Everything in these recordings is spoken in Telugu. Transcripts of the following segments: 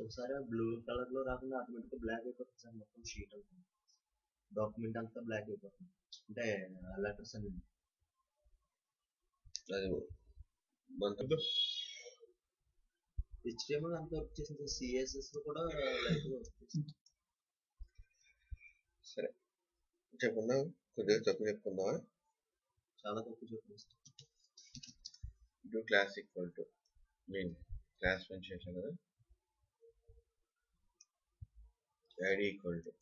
ఒక్కొక్కసారి బ్లూ కలర్ లో రాకుండా ఆటోమేటిక్ గా బ్లాక్ అయిపోతుంది సార్ మొత్తం షీట్ అంతా డాక్యుమెంట్ అంతా బ్లాక్ అయిపోతుంది అంటే లెటర్స్ అన్ని అది మన హెచ్టిఎంఎల్ అంతా వర్క్ చేసింది సిఎస్ఎస్ లో కూడా లైట్ గా వర్క్ చేసింది సరే చెప్పుకుందాం కొద్దిగా తప్పు చెప్పుకుందామా చాలా తక్కువ చెప్పింది sir do class equal to mean class mention చేసాం కదా ఐడి ఈక్వల్ టు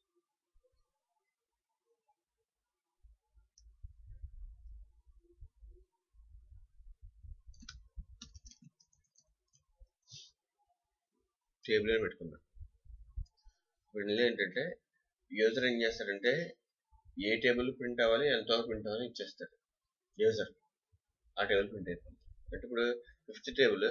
టేబుల్ అని పెట్టుకున్నాం వీళ్ళు ఏంటంటే యూజర్ ఏం చేస్తారంటే ఏ టేబుల్ ప్రింట్ అవ్వాలి ఎంతవరకు ప్రింట్ అవ్వాలి ఇచ్చేస్తాడు యూజర్ ఆ టేబుల్ ప్రింట్ అయిపోతుంది అంటే ఇప్పుడు ఫిఫ్త్ టేబుల్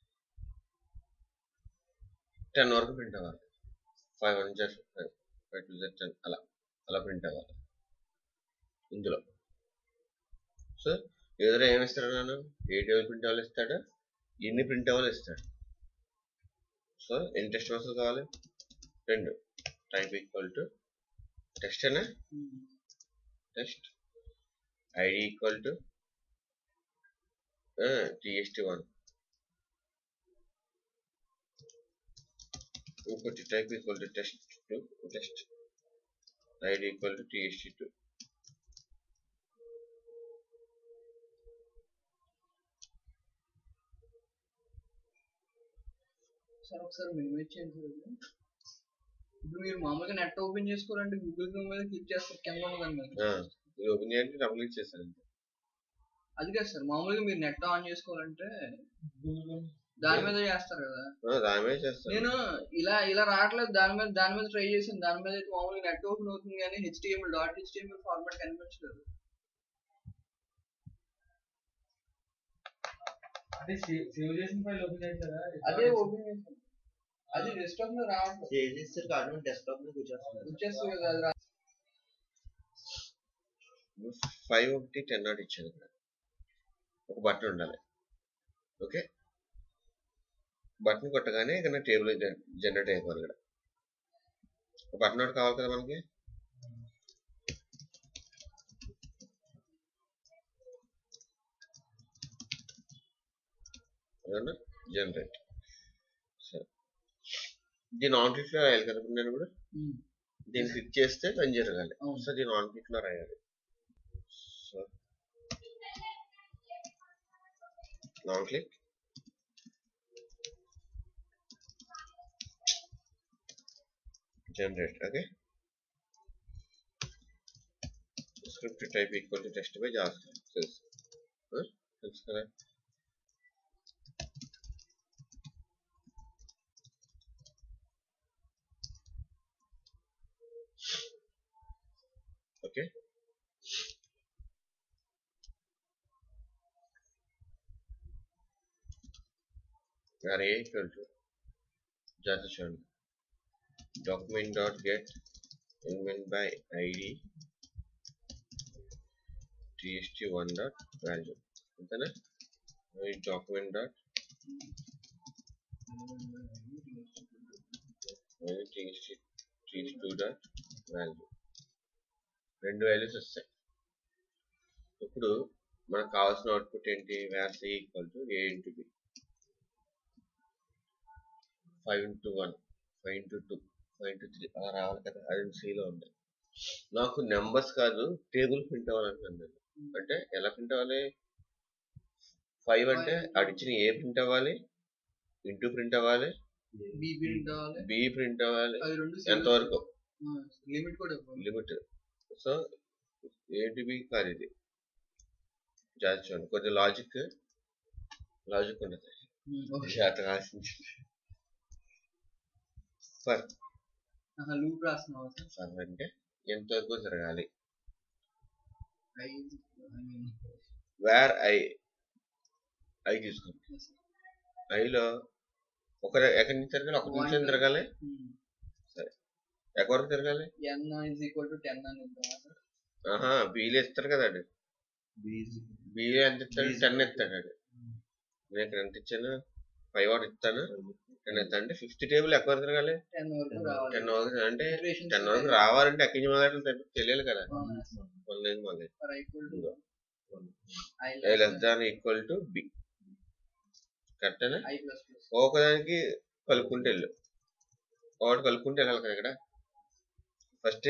టెన్ వరకు ప్రింట్ అవ్వాలి ఫైవ్ వన్ జర్ ఫైవ్ ఫైవ్ టూ జర్ టెన్ అలా అలా ప్రింట్ అవ్వాలి ఇందులో సో యూజర్ ఏమి ఇస్తాడు నన్ను ఏ టేబుల్ ప్రింట్ అవ్వాలి ఇస్తాడు ఎన్ని ప్రింట్ అవ్వాలి ఇస్తాడు సో ఎన్ని టెస్ట్ బాక్సులు కావాలి రెండు టైప్ ఈక్వల్ టు టెస్ట్ అనే test ID equal to TST one ఇంకోటి type equal to test two test ID equal to TST two sir ఒకసారి మినిమైజ్ చేయండి సార్ ఇది. ఇప్పుడు మీరు మామూలుగా నెట్ ఓపెన్ చేసుకోవాలంటే గూగుల్ క్రోమ్ మీద క్లిక్ చేస్తారు కింద ఉన్నదాని మీద ఇది ఓపెన్ చేయండి డబుల్ క్లిక్ చేశాను అంతే. అది కాదు సార్ మామూలుగా మీరు నెట్ ఆన్ చేసుకోవాలంటే దాని మీద చేస్తారు కదా ఆ, దాని మీద చేస్తాను నేను ఇలా ఇలా రావట్లేదు దాని మీద దాని మీద ట్రై చేసాను దాని మీద అయితే మామూలుగా నెట్ ఓపెన్ అవుతుంది కానీ హెచ్టిఎంఎల్ డాట్ హెచ్టిఎంఎల్ ఫార్మాట్ కనిపించలేదు అంటే సేవ్ చేసిన ఫైల్ ఓపెన్ చేశారా అదే ఓపెన్ చేసాను అది డెస్క్టాప్ మీద రావట్లేదు సేవ్ చేసేసరికి ఆటోమేటిక్ డెస్క్టాప్ మీద కూర్చేస్తుంది వచ్చేస్తుంది కదా అది రా- ఫైవ్ ఒకటి టెన్ నాట్ ఇచ్చాను ఇక్కడ ఒక బటన్ ఉండాలి ఓకే బటన్ కొట్టగానే ఇక్కడ టేబుల్ జనరేట్ అయిపోవాలి ఇక్కడ ఒక బటన్ ఒకటి కావాలి కదా మనకి జనరేట్ సరే దీని ఆన్ క్లిక్ లో రాయాలి కదా ఇప్పుడు నేను కూడా ఉమ్. దీన్ని క్లిక్ చేస్తే పని జరగాలి అవును. సో దీని ఆన్ క్లిక్ లో రాయాలి so on click generate okay script type equal to text by javascript తెలుసు Huh? తెలుసు కదా okay are equal to just చూడండి document dot get element by id tst1 dot value అంతేనా ఈ document dot tst tst2 dot value రెండు వాల్యూస్ వస్తాయి ఇప్పుడు మనకు కావాల్సిన అవుట్పుట్ ఏంటి where C equal to A into B five into one five into two five into three అలా రావాలి కదా అది సిలో ఉంది నాకు నెంబర్స్ కాదు టేబుల్ ప్రింట్ అవ్వాలనుకున్నాను నేను అంటే ఎలా ప్రింట్ అవ్వాలి ఫైవ్ అంటే అడిచిన ఏ ప్రింట్ అవ్వాలి ఇంటూ ప్రింట్ అవ్వాలి బి ప్రింట్ అవ్వాలి బి ప్రింట్ అవ్వాలి అవి రెండు ఎంతవరకు లిమిట్ కూడా ఇవ్వాలి లిమిట్ సో ఏంటి బి కాదు ఇది జాగ్రత్త చూడండి కొద్దిగా లాజిక్ లాజిక్ ఉండదు ఉమ్, ఓకే. జాగ్రత్త రాసింది ఫర్ ఆహా, లూప్ రాస్తున్నావా సార్ ఫర్ అంటే ఎంతవరకు జరగాలి ఐదు I mean, where I I తీసుకోండి yes, sir. ఐలో ఒక ఎక్కడి నుంచి తిరగాలి ఒక నిమిషం తిరగాలి ఉమ్. ఎక్కడి వరకు తిరగాలి n is equal to 10 అని ఇద్దామా సార్ ఆహా బీలు ఇస్తారు కదా అండి బీజీ బీలు ఎంత ఇస్తాడు టెన్ ఇస్తాడు ఆడు. నేను ఇక్కడ ఎంత ఇచ్చాను ఫైవ్ అవుట్ ఇస్తాను టెన్ అవుతుంది అంటే ఫిఫ్త్ టేబుల్ ఎక్కడ వరకు తిరగాలి టెన్ వరకు రావాలి టెన్ వరకు అంటే Iterations టెన్ వరకు ఉంటాయి. రావాలంటే ఎక్కడి నుంచి మొదలెట్టాలి తెలియాలి కదా ఆ, వన్ నుంచి మొదలు for equal to I A less less than equal to B కరెక్టేనా I plus plus. ఒకదానికి కలుపుకుంటే వెళ్ళు ఒకటి కలుపుకుంటే వెళ్ళాలి కదా ఇక్కడ ఫస్ట్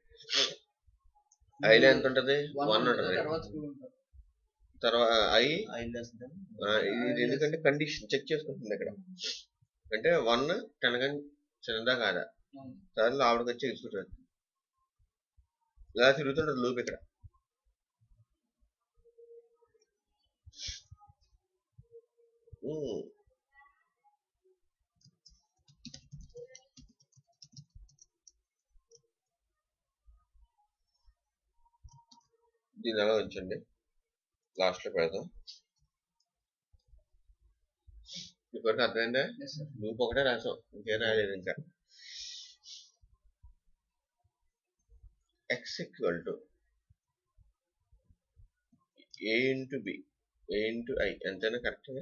ఐలో ఎంత ఉంటది One వన్ ఉంటుంది, ఉంటది తర్వాత two ఉంటుంది. తర్వాత ఐ ఐ లెస్ దెన్ ఇది ఎందుకంటే కండిషన్ చెక్ చేసుకుంటుంది ఇక్కడ అంటే వన్ టెన్ కానీ చిన్నదా కాదా అవును. తర్వాత ఆవిడకి వచ్చి తీసుకుంటుంది ఇలా తిరుగుతుంటది లూప్ ఇక్కడ ఉమ్. దీన్ని అలా ఉంచండి లాస్ట్ లో పెడదాం ఇప్పటికి అర్థమైందా Yes, sir. లూప్ ఒకటే రాసాం ఇంకేం రాయలేదు ఇంకా X equal to A into B A into I ఎంతైనా కరెక్ట్గా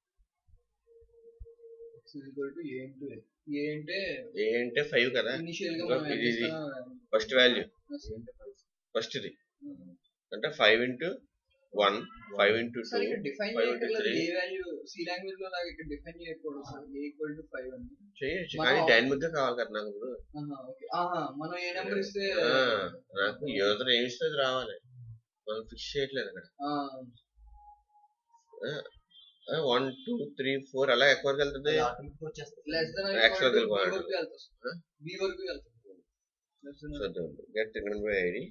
X is equal to A into A. A అంటే ఏ అంటే ఫైవ్ కదా ఇనిషియల్ గా ఇంకా మనం ఇది- ఇది. ఎంత ఫస్ట్ వాల్యూ ఇస్తామో ఫస్ట్ ఇది అంటే five into one five into two sir ఇక్కడ డిఫైన్ five into చేయట్లేదు three. A value C language లో నాకు ఇక్కడ డిఫైన్ చేయకూడదు sir A equal to five అని చేయొచ్చు మనం- కానీ డైనమిక్ గా కావాలి కదా నాకు ఇప్పుడు ఆహా ఓకే ఆహా మనం ఏ నెంబర్ ఇస్తే ఆ, నాకు యూజర్ ఏమి ఇస్తే అది రావాలి మనం ఫిక్స్ చేయట్లేదు అక్కడ వన్ టూ త్రీ ఫోర్ అలా ఎక్కువ వరకు వెళ్తుంది ఆటోమేటిక్ వచ్చేస్తుంది లెస్ దెన్ X వరకు వెళ్ళిపోవాలి. వరకు వెళ్తాం బి వరకు వెళ్తాం Less than or- చూద్దాం get by ID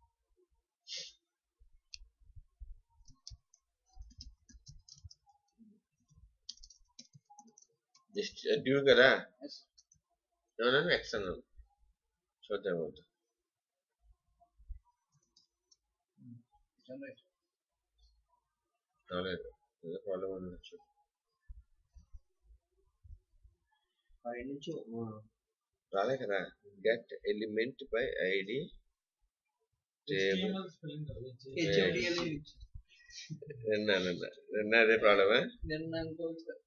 just do కదా Yes. ఏమన్నా ఎక్స్ అన్నాను చూద్దాం ఏమవుతుంది. Generate. రాలేదు ఏదో ప్రాబ్లం ఉండొచ్చు పై నుంచి ఆ, రాలే కదా get element by ID table HTML spelling కాదు, HMDL HTML. ఇచ్చి- నిన్న నిన్న నిన్న అదే ప్రాబ్లమే నిన్న అనుకోవచ్చు సార్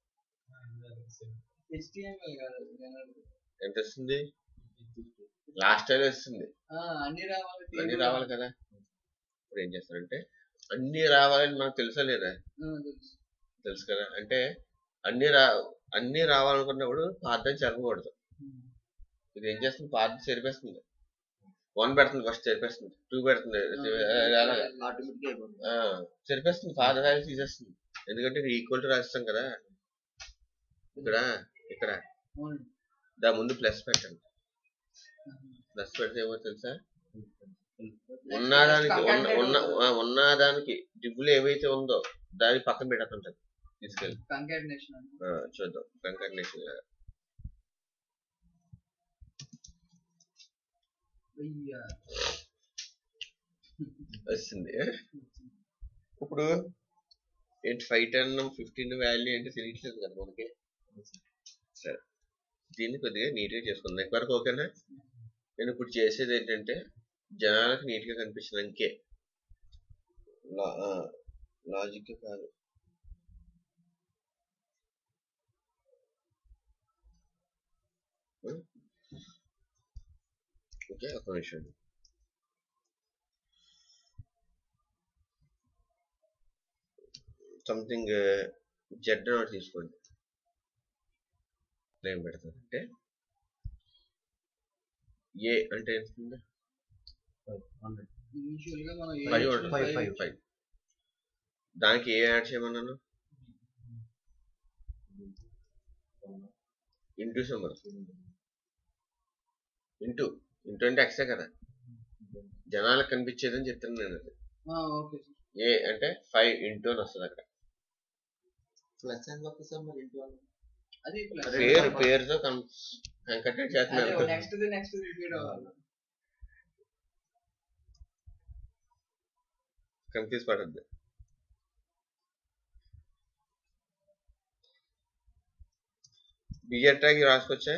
HTML కాదు అది, generate. ఎంత వస్తుంది లాస్ట్ టైం వస్తుంది ఆ, అన్ని రావాలి అన్ని table. రావాలి కదా ఇప్పుడు ఏం చేస్తారంటే అన్ని రావాలని మనకు తెలుసా లేదా ఆ, తెలుసు. తెలుసు కదా అంటే అన్ని రా అన్ని రావాలనుకున్నప్పుడు పార్థం జరగకూడదు ఉమ్. ఇది ఏం చేస్తుంది పార్థం చెరిపేస్తుంది వన్ పెడుతుంది ఫస్ట్ చెరిపేస్తుంది టూ పెడుతుంది అలాగా ఆటోమేటిక్ అయిపోతుంది ఆ, చెరిపేస్తుంది ఫాదర్ వాల్యూ తీసేస్తుంది ఎందుకంటే ఇది ఈక్వల్ టు రాస్తాం కదా ఇక్కడ ఇక్కడ అవును. దా ముందు ప్లస్ పెట్టండి ప్లస్ పెడితే ఏమో తెలుసా ఉన్నదానికి ఉన్న ఉన్న ఆ, ఉన్నదానికి డిబ్బులు ఏవైతే ఉందో దాని పక్కన పెట్టకుంటది తీసుకెళ్ళి Concatenation అని. ఆ, చూద్దాం కంకర్నేషన్ అయ్యా. వచ్చింది ఇప్పుడు ఏంటి ఫైవ్ టెన్ ఫిఫ్టీన్ వాల్యూ ఏంటి తెలియట్లేదు కదా మనకి సరే దీన్ని కొద్దిగా నీట్గా చేసుకుందాం నెట్వర్క్ ఓకేనా నేను ఇప్పుడు చేసేది ఏంటంటే జనాలకు నీట్గా కనిపించడానికే లాజిక్ కాదు ఓకే ఒక నిమిషం సంథింగ్ జెడ్ నోట్ తీసుకోండి ఏం పెడతానంటే ఏ అంటే ఎంత హండ్రెడ్ Initial గా మనం ఏ ఫైవ్ ఇచ్చిన ఉంటుంది Five, five five. ఫైవ్ దానికి ఏ యాడ్ చేయమన్నాను ఇంటూ సింబల్ ఇంటూ ఇంటూ అంటే ఎక్సే కదా జనాలకు కనిపించేదని చెప్తున్నాను నేను అది ఆ, ఓకే సార్ ఏ అంటే ఫైవ్ ఇంటూ అని వస్తుంది అక్కడ ప్లస్ అని వస్తుంది మరి ఇంటి వాళ్ళు అది plus. అదే. పేరు పేరుతో కంకటెడ్ అదే చేస్తున్నాను నెక్స్ట్ ది నెక్స్ట్ రిపీట్ అవ్వాలి కన్ఫ్యూజ్ పడద్దు బిజెడ్ ట్యాగ్ రాసుకొచ్చా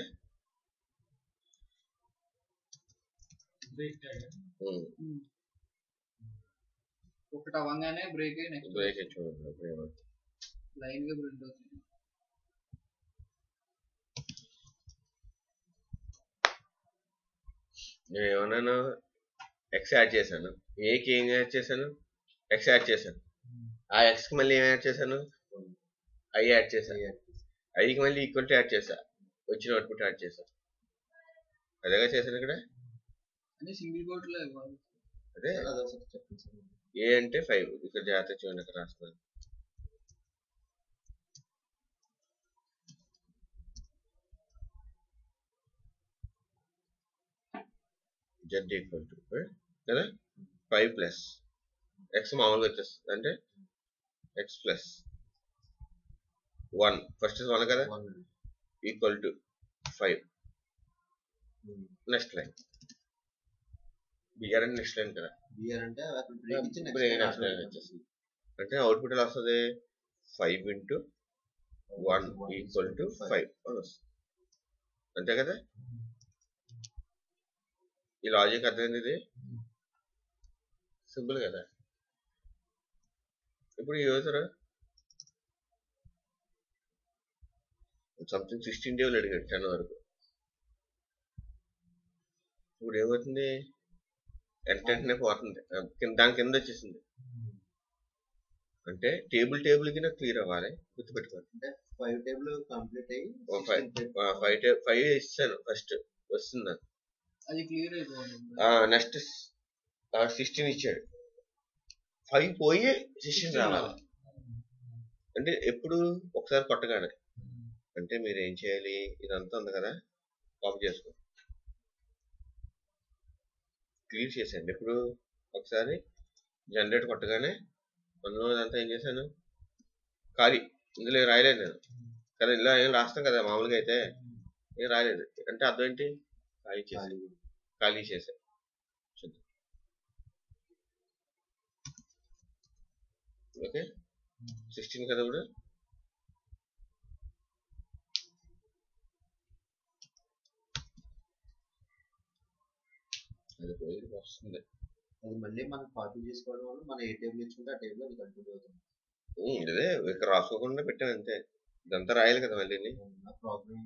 Break tag. ఉమ్. ఒకటి అవ్వగానే బ్రేక్ అయ్యి నెక్స్ట్ బ్రేక్ చూడండి అప్పుడు ఏమవుతుంది. లైన్ గా ప్రింట్ అవుతుంది నేను ఏమన్నాను ఎక్స్ యాడ్ చేశాను ఏకి ఏం యాడ్ చేశాను ఎక్స్ యాడ్ చేశాను ఆ ఎక్స్కి మళ్ళీ ఏం యాడ్ చేశాను ఐ యాడ్ చేశాను ఐకి మళ్ళీ ఈక్వల్ టు యాడ్ చేశా వచ్చిన అవుట్పుట్ యాడ్ చేశా అదేగా చేశాను ఇక్కడ అని సింగిల్ కోట్లో ఇవ్వాలి అదే అదొకటి చెప్పండి సార్ ఏ అంటే ఫైవ్ ఇక్కడ జాగ్రత్త చూడండి ఇక్కడ రాస్తున్నాను జెడ్ ఈక్వల్ టు కదా ఫైవ్ ప్లస్ ఎక్స్ మామూలుగా వచ్చేస్తుంది అంటే X plus one first one కదా one equal to five next line BR అంటే నెక్స్ట్ లైన్ కదా బిఆర్ అంటే అక్కడ బ్రేక్ ఇచ్చి ఇప్పుడు ఏ నెక్స్ట్ లైన్ వచ్చేస్తుంది అంటే అవుట్పుట్ ఎలా వస్తుంది five into one equal to five అని వస్తుంది అంతే కదా ఈ లాజిక్ అర్థమైంది ఇది సింపుల్ కదా ఇప్పుడు ఈ యూజర్ సంథింగ్ సిక్స్టీన్ డేలు అడిగాడు టెన్ వరకు ఇప్పుడు ఏమవుతుంది వెంటనే పోతుంది ఆ, కింద- దాని కింద వచ్చేసింది అంటే టేబుల్ టేబుల్ కి నాకు క్లియర్ అవ్వాలి గుర్తుపెట్టుకోండి అంటే ఫైవ్ టేబుల్ కంప్లీట్ అయ్యి ఓ ఫైవ్ 16 table. ఫైవ్ టే ఫైవ్ ఇస్తాను ఫస్ట్ వస్తుంది నాకు అది క్లియర్ అయిపోవాలి నెక్స్ట్ సిక్స్టీన్ ఇచ్చాడు ఫైవ్ పోయి సిక్స్టీన్ రావాలి అంటే ఎప్పుడు ఒకసారి కొట్టగానే అంటే మీరు ఏం చేయాలి ఇదంతా ఉంది కదా కాపీ చేసుకో క్లియర్ చేసేయండి ఇప్పుడు ఒకసారి జనరేట్ కొట్టగానే అందులో ఇదంతా ఏం చేశాను ఖాళీ ఇందులో ఏం రాయలేదు నేను కదా ఇలా ఏం రాస్తాం కదా మామూలుగా అయితే ఏం రాయలేదు అంటే అర్థం ఏంటి ఖాళీ చేశాను ఖాళీ. ఖాళీ చేశాను చూద్దాం ఓకే సిక్స్టీన్ కదా ఇప్పుడు అది పోయి వస్తుంది అది మళ్ళీ మనం కాపీ చేసుకోవడం వల్ల మనం ఏ టేబుల్ ఇచ్చుకుంటే ఆ టేబుల్ అది కంటిన్యూ అవుతుంది ఉమ్, ఇదే ఇక్కడ రాసుకోకుండా పెట్టాను అంతే ఇదంతా రాయాలి కదా మళ్ళీ ప్రోగ్రామ్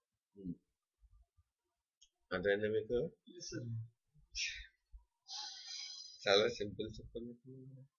అర్థమైందా మీకు చాలా సింపుల్ చెప్పండి